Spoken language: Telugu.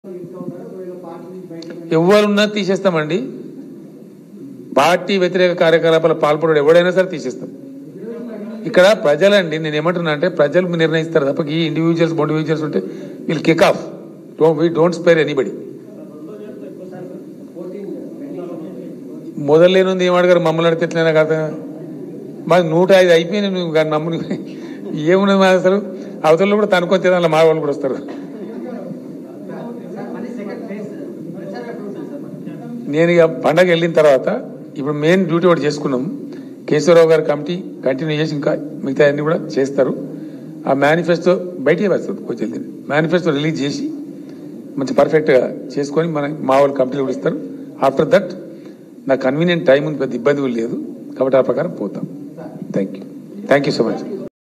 ఎవరున్నా తీసేస్తామండి పార్టీ వ్యతిరేక కార్యకలాపాల పాల్పడు ఎవడైనా సరే తీసేస్తాం ఇక్కడ ప్రజలండి నేను ఏమంటున్నా అంటే ప్రజలు నిర్ణయిస్తారు తప్ప ఈ ఇండివిజువల్స్ ఇండివిజువల్స్ ఉంటే వీళ్ళు kick off don't we don't spare anybody మొదలేనుంది ఏం అడగారు మమ్మల్ని అడిగితే ఎట్లయినా కదా మాది నూట ఐదు అయిపోయింది నువ్వు కానీ నమ్ముని ఏమున్నది మా అసలు అవతలలో కూడా తనుకొని తినాలి మా వాళ్ళు కూడా వస్తారు నేను ఇక పండగ వెళ్ళిన తర్వాత ఇప్పుడు మెయిన్ డ్యూటీ ఒకటి చేసుకున్నాం కేశవరావు గారి కమిటీ కంటిన్యూ చేసి ఇంకా మిగతా అన్ని కూడా చేస్తారు ఆ మేనిఫెస్టో బయటికి వస్తుంది కొంచెం మేనిఫెస్టో రిలీజ్ చేసి మంచి పర్ఫెక్ట్గా చేసుకొని మన మా వాళ్ళు కంపెనీలు కూడా ఇస్తారు ఆఫ్టర్ దట్ నాకు కన్వీనియంట్ టైం ఉంది పెద్ద ఇబ్బంది కూడా లేదు కాబట్టి ఆ ప్రకారం పోతాం thank you thank you so much